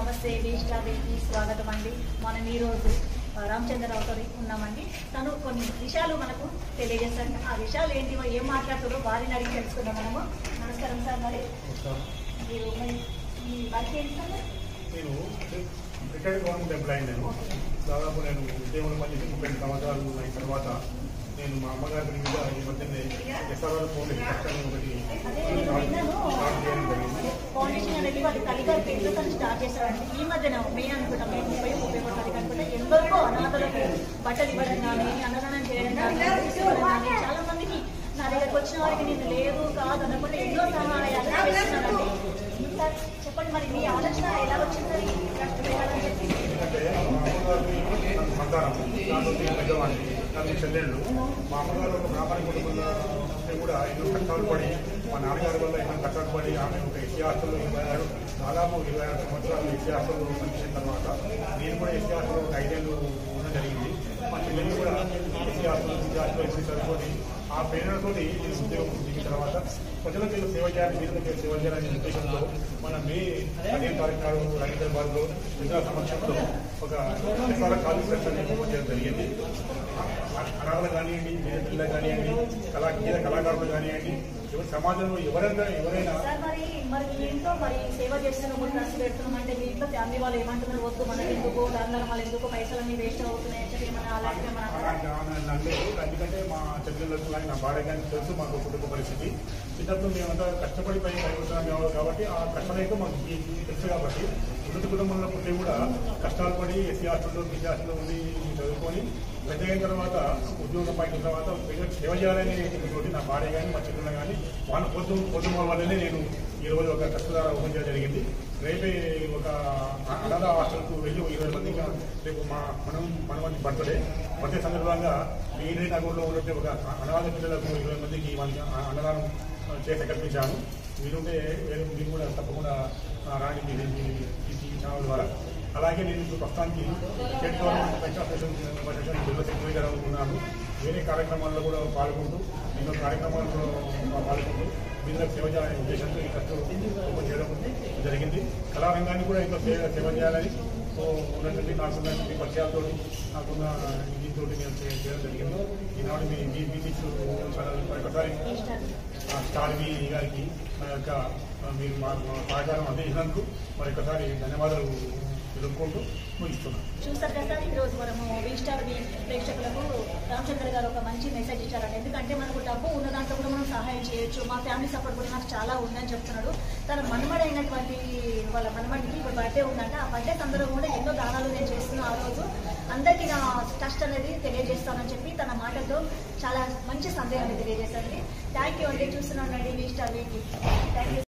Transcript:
నమస్తే వేష్టాదేవికి స్వాగతం అండి మనం ఈరోజు ఆ, రామచంద్రరావుతో ఉన్నామండి తను కొన్ని విషయాలు మనకు తెలియజేస్తాడు ఆ విషయాలు ఏంటివో ఏం మాట్లాడుతారో వారిని అడిగి తెలుసుకుందాం మనము నమస్కారం సార్ మరి మీరు మరి ఈ వర్క్ ఏంటి సార్ మరి? నేను రిటైర్డ్ గవర్నమెంట్ ఎంప్లాయీ నేను దాదాపు నేను ఉద్యోగంలో పనిచేసి ముప్పై రెండు సంవత్సరాలు అయిన తర్వాత నేను మా అమ్మగారి మీద ఈ మధ్యనే ఎస్ఆర్ఆర్ ఫౌండేషన్ కష్టాన్ని ఒకటి అదే నేను విన్నాను స్టార్ట్ చేయడం జరిగింది ఫౌండేషన్ అనేది వాళ్ళ తల్లిగారి పేరుతో తను స్టార్ట్ చేశారండి ఈ మధ్యన మే అనుకుంటా మే ముప్పై ముప్పై ఒకటి తారీఖు అనుకుంటా ఎందరికో అనాథలకు బట్టలు ఇవ్వడం కానీ అన్నదానం చేయడం కానీ తీసుకోవడం కానీ చాలా మందికి నా దగ్గరకు వచ్చిన వారికి నేను లేదు కాదు అనకుండా ఎన్నో సహాయాలు చేస్తున్నానండి ఇంకా చెప్పండి మరి మీ ఆలోచన ఎలా వచ్చింది ఈ ట్రస్ట్ పెట్టాలని చెప్పి ఎందుకంటే మా అమ్మగారిని నాకు సంతానం దాంట్లో నేను పెద్దవాడిని నాకు చెల్లెళ్ళు మా అమ్మగారు ఒక వ్యాపార కుటుంబంలో ఉంటే కూడా ఎన్నో కష్టాలు పడి మా నాన్నగారి వల్ల ఎన్నో కష్టాలు పడి ఆమె ఒక ఎస్సీ హాస్టల్లో ఇరవై ఆరు దాదాపు ఇరవై ఆరు సంవత్సరాలు ఎస్సీ హాస్టల్లో పనిచేసిన తర్వాత నేను కూడా ఎస్సీ హాస్టల్లో ఒక ఐదేళ్ళు ఉండడం జరిగింది మా చెల్లెలు కూడా SC hostel SC hostel SC చదువుకొని ఆ ప్రేరణతో నేను ఉద్యోగం దిగిన తర్వాత ప్రజలకు ఏదో సేవ చేయాలి వీళ్ళకి సేవ చేయాలనే ఉద్దేశంతో మన మే పదిహేను తారీఖు నాడు హైదరాబాద్ లో ప్రజల సమక్షంలో ఒక ఎస్ఆర్ కాలేజ్ సెక్షన్ ఏర్పాటు చేయడం జరిగింది అనాథలు కానివ్వండి మీద పిల్లలు కానివ్వండి కళా గీత కళాకారులు కానివ్వండి ఎవరి సమాజంలో ఎవరైనా ఎవరైనా సార్ మరి మరి మీ ఇంట్లో మరి సేవ చేస్తున్నాము ట్రస్ట్ పెడుతున్నాం అంటే మీ ఇంట్లో ఫ్యామిలీ వాళ్ళు ఏమంటున్నారు వద్దు మనకి ఎందుకు దాని వాళ్ళు ఎందుకు పైసలన్నీ వేస్ట్ అవుతున్నాయి అని చెప్పి ఏమన్నా అలాంటివి ఏమన్నా అన్నారా? అంటే ఎందుకంటే మా చెల్లెళ్ళకు కానీ నా భార్య కానీ తెలుసు మాకు కుటుంబ పరిస్థితి చిన్నప్పుడు మేమంతా కష్టపడి పై పైకొస్తున్నాం కాబట్టి ఆ కష్టమైతే మాకు ఈ- ఈ తెలుసు కాబట్టి ఉన్నత కుటుంబంలో పుట్టి కూడా కష్టాలు పడి ఎస్సీ హాస్టల్లో బీసీ హాస్టల్లో ఉండి చదువుకొని పెద్ద అయిన తర్వాత ఉద్యోగం పైన తర్వాత ప్రజలకు సేవ చేయాలనే తోటి నా భార్య కానీ మా చెల్లెలు కానీ వాళ్ళ పొద్దు కుటుంబం వల్లనే నేను ఈరోజు ఒక కష్టదార ఓపెన్ చేయడం జరిగింది రేపే ఒక అనాథ హాస్టల్కు వెళ్ళి ఒక ఇరవై మందికి రేపు మా మనం మనమంది బర్త్డే బర్త్డే సందర్భంగా ఈ నగర్లో ఉన్నట్టు ఒక అనాథ పిల్లలకు ఇరవై మందికి వాళ్ళకి అన్నదానం చేత కల్పించాను మీరుంటే వేరే మీరు కూడా తప్పకుండా ఆ, రాండి మీ మీ ఈ ఈ ఛానల్ ద్వారా అలాగే నేను ఇప్పుడు ప్రస్తుతానికి state government pension association association జిల్లా సెక్రటరీ గారు ఉన్నాను వేరే కార్యక్రమాల్లో కూడా పాల్గొంటూ ఎన్నో కార్యక్రమాల్లో పాల్గొంటూ వీళ్ళకి సేవ చేయాలనే ఉద్దేశంతో ఈ ఖర్చు ఓపెన్ చేయడం జరిగింది కళారంగాన్ని కూడా ఇంకా సేవ సేవ చేయాలని సో ఉన్నటువంటి నాకున్నటువంటి పరిచయాలతో నాకున్న దీంతో నేను చే- చేయడం జరిగింది ఈనాడు మీ మీ మీటింగ్స్ ఒకసారి ఆ, స్టార్ మీ గారికి నా యొక్క ఆ, మీరు మా మా సహకారం అందించినందుకు మరొకసారి ధన్యవాదాలు తెలుపుకుంటూ ముగిస్తున్నాను చూస్తారు కదా సార్ ఈరోజు మనము వీ స్టార్ వి ప్రేక్షకులకు రామచంద్ర గారు ఒక మంచి మెసేజ్ ఇచ్చారండి ఎందుకంటే మనకు డబ్బు ఉన్న దాంట్లో కూడా మనం సహాయం చేయొచ్చు మా ఫ్యామిలీ సపోర్ట్ కూడా నాకు చాలా ఉందని చెప్తున్నాడు తన మనమడి అయినటువంటి వాళ్ళ మనమడికి ఇప్పుడు బర్త్డే ఉందంటే ఆ బర్త్డే సందర్భంగా కూడా ఎన్నో దానాలు నేను చేస్తున్నా ఆ రోజు అందరికీ నా ట్రస్ట్ అనేది తెలియజేస్తానని చెప్పి తన మాటతో చాలా మంచి సందేహాన్ని తెలియజేశారండి థ్యాంక్ యూ అండి చూస్తున్నానండి వీ స్టార్ వీకి థ్యాంక్ యూ